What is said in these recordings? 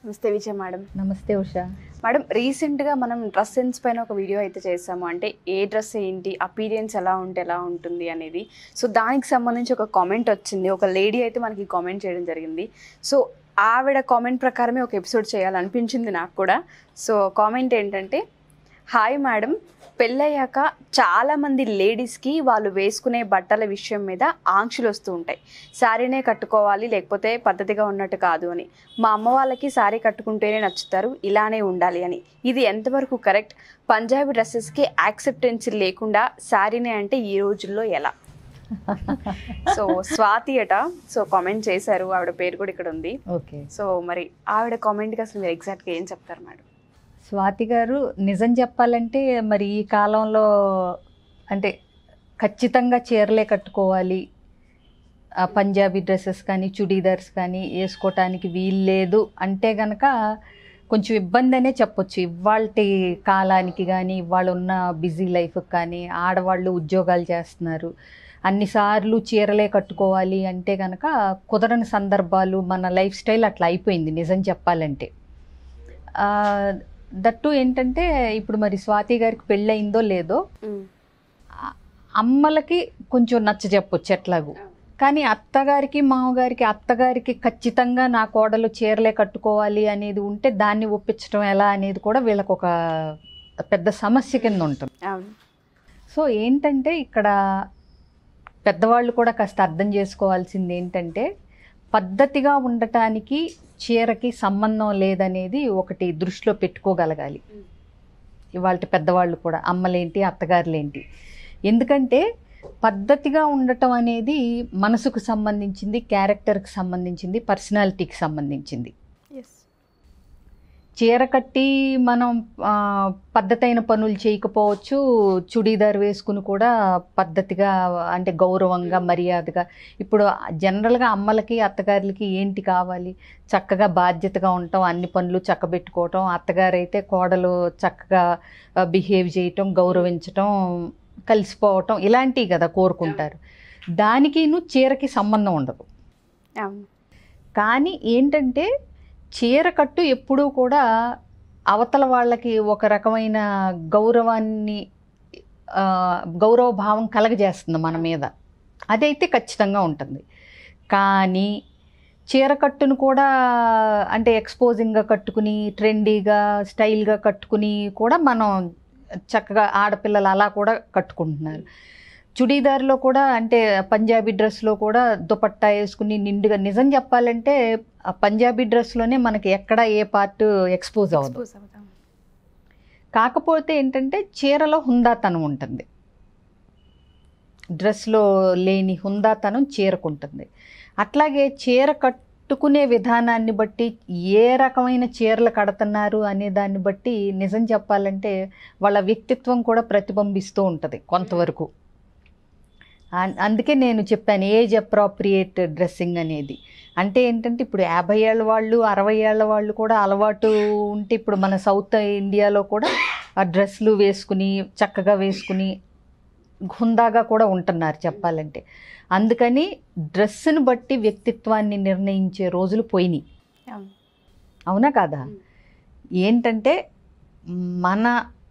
నమస్తే విజయ మేడం నమస్తే ఉషా మేడం రీసెంట్గా మనం డ్రెస్ సెన్స్ పైన ఒక వీడియో అయితే చేసాము అంటే ఏ డ్రెస్ ఏంటి అపీరియన్స్ ఎలా ఉంటే ఎలా ఉంటుంది అనేది సో దానికి సంబంధించి ఒక కామెంట్ వచ్చింది ఒక లేడీ అయితే మనకి కామెంట్ చేయడం జరిగింది సో ఆవిడ కామెంట్ ప్రకారమే ఒక ఎపిసోడ్ చేయాలనిపించింది నాకు కూడా సో కామెంట్ ఏంటంటే హాయ్ మేడం పెళ్ళయ్యాక చాలామంది లేడీస్కి వాళ్ళు వేసుకునే బట్టల విషయం మీద ఆంక్షలు వస్తూ ఉంటాయి శారీనే కట్టుకోవాలి లేకపోతే పద్ధతిగా ఉన్నట్టు కాదు అని మా అమ్మ వాళ్ళకి శారీ కట్టుకుంటేనే నచ్చుతారు ఇలానే ఉండాలి అని ఇది ఎంతవరకు కరెక్ట్ పంజాబీ డ్రెస్సెస్కి యాక్సెప్టెన్స్ లేకుండా శారీనే అంటే ఈ రోజుల్లో ఎలా సో స్వాతి అట సో కామెంట్ చేశారు ఆవిడ పేరు కూడా ఇక్కడ ఉంది ఓకే సో మరి ఆవిడ కామెంట్కి అసలు మీరు ఎగ్జాక్ట్గా ఏం చెప్తారు మేడం స్వాతి గారు నిజం చెప్పాలంటే మరి ఈ కాలంలో అంటే ఖచ్చితంగా చీరలే కట్టుకోవాలి ఆ పంజాబీ డ్రెస్సెస్ కానీ చుడీదార్స్ కానీ వేసుకోవటానికి వీల్లేదు అంటే గనక కొంచెం ఇబ్బంది అనే చెప్పొచ్చు ఇవాళ కాలానికి కానీ ఇవాళ ఉన్న బిజీ లైఫ్కి కానీ ఆడవాళ్ళు ఉద్యోగాలు చేస్తున్నారు అన్నిసార్లు చీరలే కట్టుకోవాలి అంటే కనుక కుదరని సందర్భాలు మన లైఫ్ స్టైల్ అట్లా అయిపోయింది నిజం చెప్పాలంటే ఆ, దట్టు ఏంటంటే ఇప్పుడు మరి స్వాతి గారికి పెళ్ళయిందో లేదో ఆ- అమ్మలకి కొంచెం నచ్చ చెప్పొచ్చు ఎట్లాగూ కానీ అత్తగారికి మామగారికి అత్తగారికి ఖచ్చితంగా నా కోడలు చీరలే కట్టుకోవాలి అనేది ఉంటే దాన్ని ఒప్పించడం ఎలా అనేది కూడా వీళ్ళకి ఒక పెద్ద సమస్య కింద ఉంటుంది అవును సో ఏంటంటే ఇక్కడ పెద్దవాళ్ళు కూడా కాస్త అర్థం చేసుకోవాల్సింది ఏంటంటే పద్ధతిగా ఉండటానికి చీరకి సంబంధం లేదనేది ఒకటి దృష్టిలో పెట్టుకోగలగాలి ఇవాళ పెద్దవాళ్ళు కూడా అమ్మలేంటి అత్తగారులేంటి ఎందుకంటే పద్ధతిగా ఉండటం అనేది మనసుకు సంబంధించింది క్యారెక్టర్కి సంబంధించింది పర్సనాలిటీకి సంబంధించింది ఎస్ చీర కట్టి మనం ఆ, పద్ధతైన పనులు చేయకపోవచ్చు చుడీదార్ వేసుకుని కూడా పద్ధతిగా అంటే గౌరవంగా మర్యాదగా ఇప్పుడు జనరల్గా అమ్మలకి అత్తగారులకి ఏంటి కావాలి చక్కగా బాధ్యతగా ఉండటం అన్ని పనులు చక్కబెట్టుకోవటం అత్తగారైతే కోడలు చక్కగా బిహేవ్ చేయటం గౌరవించటం కలిసిపోవటం ఇలాంటివి కదా కోరుకుంటారు దానికిను చీరకి సంబంధం ఉండదు అవును కానీ ఏంటంటే చీర కట్టు ఎప్పుడూ కూడా అవతల వాళ్ళకి ఒక రకమైన గౌరవాన్ని ఆ, గౌరవ భావం కలగజేస్తుంది మన మీద అదైతే ఖచ్చితంగా ఉంటుంది కానీ చీర కట్టును కూడా అంటే ఎక్స్పోజింగ్గా కట్టుకుని ట్రెండీగా స్టైల్గా కట్టుకుని కూడా మనం చక్కగా ఆడపిల్లలు అలా కూడా కట్టుకుంటున్నారు చుడీదార్లో కూడా అంటే పంజాబీ డ్రెస్లో కూడా దుపట్టా వేసుకుని నిండుగా నిజం చెప్పాలంటే ఆ పంజాబీ డ్రెస్లోనే మనకి ఎక్కడ ఏ పార్ట్ ఎక్స్పోజ్ అవ్వదు Expose అవుతాం. కాకపోతే ఏంటంటే చీరలో హుందాతనం ఉంటుంది డ్రెస్లో లేని హుందాతనం చీరకుంటుంది అట్లాగే చీర కట్టుకునే విధానాన్ని బట్టి ఏ రకమైన చీరలు కడుతున్నారు అనే దాన్ని బట్టి నిజం చెప్పాలంటే వాళ్ళ వ్యక్తిత్వం కూడా ప్రతిబింబిస్తూ ఉంటుంది కొంతవరకు అన్- అందుకే నేను చెప్పాను ఏజ్ అప్రాప్రియేట్ డ్రెస్సింగ్ అనేది అంటే ఏంటంటే ఇప్పుడు యాభై ఏళ్ళ వాళ్ళు అరవై ఏళ్ళ వాళ్ళు కూడా అలవాటు ఉంటే ఇప్పుడు మన సౌత్ ఇండియాలో కూడా ఆ డ్రెస్లు వేసుకుని చక్కగా వేసుకుని హుందాగా కూడా ఉంటున్నారు చెప్పాలంటే అందుకని డ్రెస్సును బట్టి వ్యక్తిత్వాన్ని నిర్ణయించే రోజులు పోయినాయి అవును అవునా కాదా మ్. ఏంటంటే మన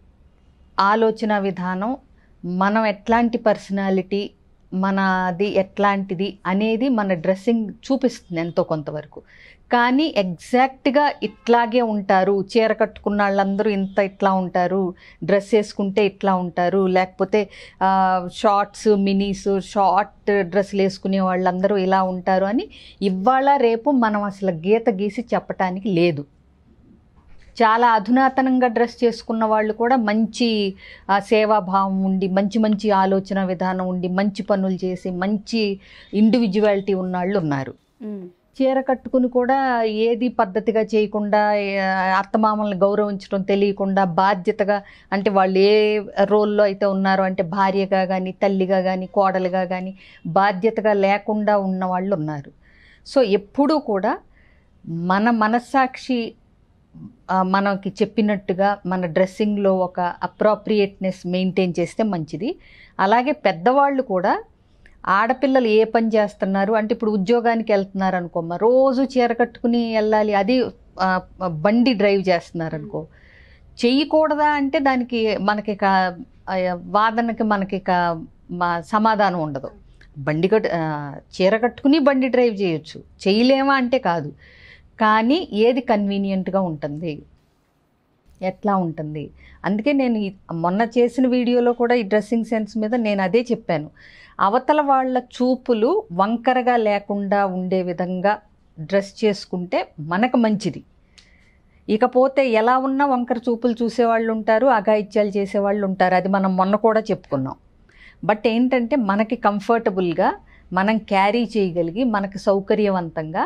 ఆలోచన విధానం మనం ఎట్లాంటి పర్సనాలిటీ మనది ఎట్లాంటిది అనేది మన డ్రెస్సింగ్ చూపిస్తుంది ఎంతో కొంతవరకు కానీ ఎగ్జాక్ట్గా ఇట్లాగే ఉంటారు చీర కట్టుకున్న వాళ్ళందరూ ఇంత ఇట్లా ఉంటారు డ్రెస్ వేసుకుంటే ఇట్లా ఉంటారు లేకపోతే షార్ట్స్ మినీస్ షార్ట్ డ్రెస్సులు వేసుకునే వాళ్ళందరూ ఇలా ఉంటారు అని ఇవాళ రేపు మనం అసలు గీత గీసి చెప్పటానికి లేదు చాలా అధునాతనంగా డ్రెస్ చేసుకున్న వాళ్ళు కూడా మంచి ఆ, సేవాభావం ఉండి మంచి మంచి ఆలోచన విధానం ఉండి మంచి పనులు చేసి మంచి ఇండివిజువాలిటీ ఉన్న వాళ్ళు ఉన్నారు ఉమ్. చీర కట్టుకుని కూడా ఏది పద్ధతిగా చేయకుండా ఏ, అత్తమామల్ని గౌరవించడం తెలియకుండా బాధ్యతగా అంటే వాళ్ళు ఏ రోల్లో అయితే ఉన్నారో అంటే భార్యగా కానీ తల్లిగా కానీ కోడలుగా కానీ బాధ్యతగా లేకుండా ఉన్న వాళ్ళు ఉన్నారు సో ఎప్పుడూ కూడా మన మనస్సాక్షి ఆ, మనకి చెప్పినట్టుగా మన డ్రెస్సింగ్లో ఒక అప్రాప్రియేట్నెస్ మెయింటైన్ చేస్తే మంచిది అలాగే పెద్దవాళ్ళు కూడా ఆడపిల్లలు ఏ పని చేస్తున్నారు అంటే ఇప్పుడు ఉద్యోగానికి వెళ్తున్నారు అనుకోమ్మా రోజు చీర కట్టుకుని వెళ్ళాలి అది ఆ, బండి డ్రైవ్ చేస్తున్నారు అనుకో చెయ్యకూడదా అంటే దానికి మనకి కా ఆ, వాదనకి మనకి కా మా సమాధానం ఉండదు బండి కట్ ఆ, చీర కట్టుకుని బండి డ్రైవ్ చేయొచ్చు చేయలేమా అంటే కాదు కానీ ఏది కన్వీనియంట్గా ఉంటుంది ఎట్లా ఉంటుంది అందుకే నేను ఈ- మొన్న చేసిన వీడియోలో కూడా ఈ డ్రెస్సింగ్ సెన్స్ మీద నేను అదే చెప్పాను అవతల వాళ్ళ చూపులు వంకరగా లేకుండా ఉండే విధంగా డ్రెస్ చేసుకుంటే మనకు మంచిది ఇకపోతే ఎలా ఉన్నా వంకర చూపులు చూసేవాళ్ళు ఉంటారు అఘాయిత్యాలు చేసేవాళ్ళు ఉంటారు అది మనం మొన్న కూడా చెప్పుకున్నాం బట్ ఏంటంటే మనకి కంఫర్టబుల్గా మనం క్యారీ చేయగలిగి మనకి సౌకర్యవంతంగా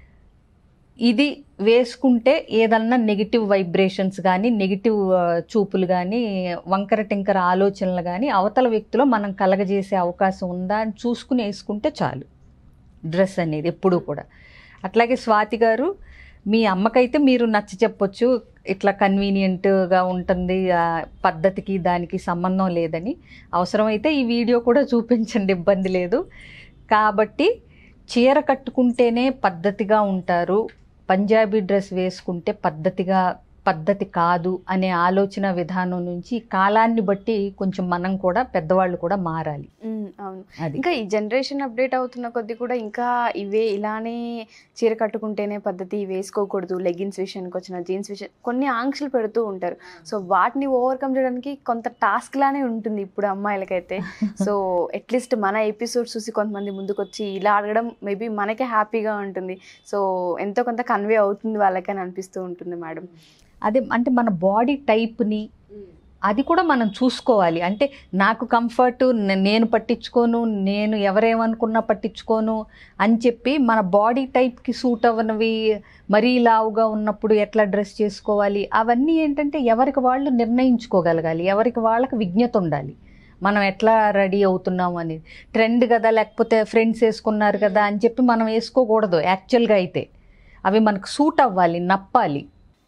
ఇది వేసుకుంటే ఏదన్నా నెగిటివ్ వైబ్రేషన్స్ కానీ నెగిటివ్ చూపులు కానీ వంకర టింకర ఆలోచనలు కానీ అవతల వ్యక్తిలో మనం కలగజేసే అవకాశం ఉందా అని చూసుకుని వేసుకుంటే చాలు డ్రెస్ అనేది ఎప్పుడూ కూడా అట్లాగే స్వాతి గారు మీ అమ్మకైతే మీరు నచ్చ చెప్పొచ్చు ఇట్లా కన్వీనియంట్గా ఉంటుంది ఆ పద్ధతికి దానికి సంబంధం లేదని అవసరమైతే ఈ వీడియో కూడా చూపించండి ఇబ్బంది లేదు కాబట్టి చీర కట్టుకుంటేనే పద్ధతిగా ఉంటారు పంజాబీ డ్రెస్ వేసుకుంటే పద్ధతిగా పద్ధతి కాదు అనే ఆలోచన విధానం నుంచి కాలాన్ని బట్టి కొంచెం మనం కూడా పెద్దవాళ్ళు కూడా మారాలి ఉమ్, అవును అది ఇంకా ఈ జనరేషన్ అప్డేట్ అవుతున్న కొద్దీ కూడా ఇంకా ఇవే ఇలానే చీర కట్టుకుంటేనే పద్ధతి వేసుకోకూడదు లెగిన్స్ విషయానికి వచ్చిన జీన్స్ విషయం కొన్ని ఆంక్షలు పెడుతూ ఉంటారు సో వాటిని ఓవర్కమ్ చేయడానికి కొంత టాస్క్ లానే ఉంటుంది ఇప్పుడు అమ్మాయిలకైతే సో అట్లీస్ట్ మన ఎపిసోడ్స్ చూసి కొంతమంది ముందుకు వచ్చి ఇలా అడగడం మేబీ మనకే హ్యాపీగా ఉంటుంది సో ఎంతో కొంత కన్వే అవుతుంది వాళ్ళకని అనిపిస్తూ ఉంటుంది మేడం అదే అంటే మన బాడీ టైప్ని అది కూడా మనం చూసుకోవాలి అంటే నాకు కంఫర్ట్ నేను పట్టించుకోను నేను ఎవరేమనుకున్నా పట్టించుకోను అని చెప్పి మన బాడీ టైప్కి సూట్ అవ్వనివి మరీ లావుగా ఉన్నప్పుడు ఎట్లా డ్రెస్ చేసుకోవాలి అవన్నీ ఏంటంటే ఎవరికి వాళ్ళు నిర్ణయించుకోగలగాలి ఎవరికి వాళ్ళకి విజ్ఞత ఉండాలి మనం ఎట్లా రెడీ అవుతున్నాం అనేది ట్రెండ్ కదా లేకపోతే ఫ్రెండ్స్ వేసుకున్నారు కదా అని చెప్పి మనం వేసుకోకూడదు యాక్చువల్గా అయితే అవి మనకు సూట్ అవ్వాలి నప్పాలి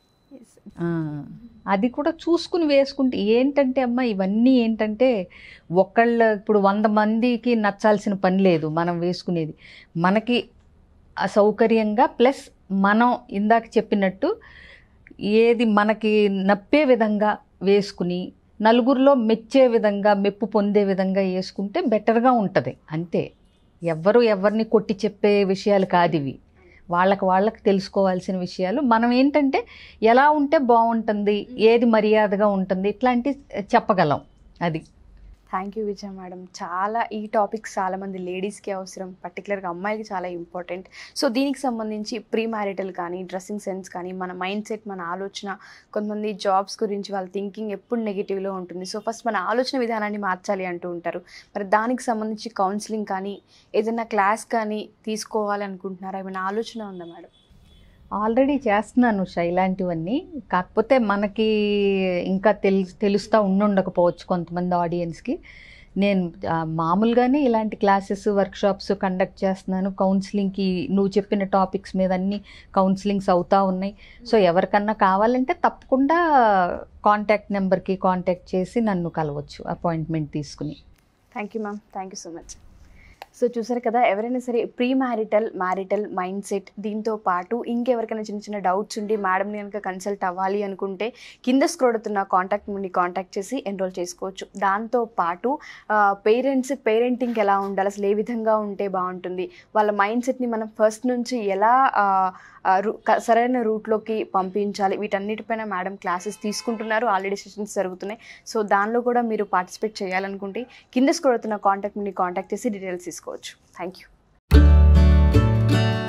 ఆ, అది కూడా చూసుకుని వేసుకుంటే ఏంటంటే అమ్మ ఇవన్నీ ఏంటంటే ఒకళ్ళ ఇప్పుడు వంద మందికి నచ్చాల్సిన పని లేదు మనం వేసుకునేది మనకి అసౌకర్యంగా ప్లస్ మనం ఇందాక చెప్పినట్టు ఏది మనకి నప్పే విధంగా వేసుకుని నలుగురిలో మెచ్చే విధంగా మెప్పు పొందే విధంగా వేసుకుంటే బెటర్గా ఉంటుంది అంతే ఎవ్వరు ఎవరిని కొట్టి చెప్పే విషయాలు కాదు ఇవి వాళ్ళకి వాళ్ళకి తెలుసుకోవాల్సిన విషయాలు మనం ఏంటంటే ఎలా ఉంటే బాగుంటుంది ఏది మర్యాదగా ఉంటుంది ఇట్లాంటి చెప్పగలం అది థ్యాంక్ యూ విజయ మేడం చాలా ఈ టాపిక్స్ చాలా మంది లేడీస్కి అవసరం పర్టికులర్గా అమ్మాయిలకి చాలా ఇంపార్టెంట్ సో దీనికి సంబంధించి ప్రీ మ్యారిటల్ కానీ డ్రెస్సింగ్ సెన్స్ కానీ మన మైండ్ సెట్ మన ఆలోచన కొంతమంది జాబ్స్ గురించి వాళ్ళ థింకింగ్ ఎప్పుడు నెగిటివ్లో ఉంటుంది సో ఫస్ట్ మన ఆలోచన విధానాన్ని మార్చాలి అంటూ ఉంటారు మరి దానికి సంబంధించి కౌన్సిలింగ్ కానీ ఏదైనా క్లాస్ కానీ తీసుకోవాలనుకుంటున్నారా ఏమైనా ఆలోచన ఉందా మేడం ఆల్రెడీ చేస్తున్నాను ఉషా ఇలాంటివన్నీ కాకపోతే మనకి ఇంకా తెలు తెలుస్తూ ఉండుండకపోవచ్చు కొంతమంది ఆడియన్స్కి నేను ఆ, మామూలుగానే ఇలాంటి క్లాసెస్ వర్క్షాప్స్ కండక్ట్ చేస్తున్నాను కౌన్సిలింగ్కి నువ్వు చెప్పిన టాపిక్స్ మీద అన్ని కౌన్సిలింగ్స్ అవుతూ ఉన్నాయి సో ఎవరికన్నా కావాలంటే తప్పకుండా కాంటాక్ట్ నెంబర్కి కాంటాక్ట్ చేసి నన్ను కలవచ్చు అపాయింట్మెంట్ తీసుకుని thank you ma'am thank you so much so చూసారు కదా ఎవరైనా సరే premarital marital mindset దీంతో పాటు ఇంకెవరికైనా చిన్న చిన్న డౌట్స్ ఉండి మేడంని కనుక కన్సల్ట్ అవ్వాలి అనుకుంటే కింద స్క్రోల్ అవుతున్న కాంటాక్ట్ నుండి కాంటాక్ట్ చేసి ఎన్రోల్ చేసుకోవచ్చు దాంతో పాటు పేరెంట్స్ పేరెంటింగ్ ఎలా ఉండాలి అసలు ఏ విధంగా ఉంటే బాగుంటుంది వాళ్ళ మైండ్ సెట్ని మనం ఫస్ట్ నుంచి ఎలా ఆ, ఆ, రు- క- సరైన రూట్లోకి పంపించాలి వీటన్నిటిపైన మేడం క్లాసెస్ తీసుకుంటున్నారు ఆల్రెడీ సెషన్స్ జరుగుతున్నాయి సో దానిలో కూడా మీరు పార్టిసిపేట్ చేయాలనుకుంటే కింద స్క్రోల్ అవుతున్న కాంటాక్ట్ నుండి కాంటాక్ట్ చేసి డీటెయిల్స్ తీసుకోవచ్చు థ్యాంక్ యూ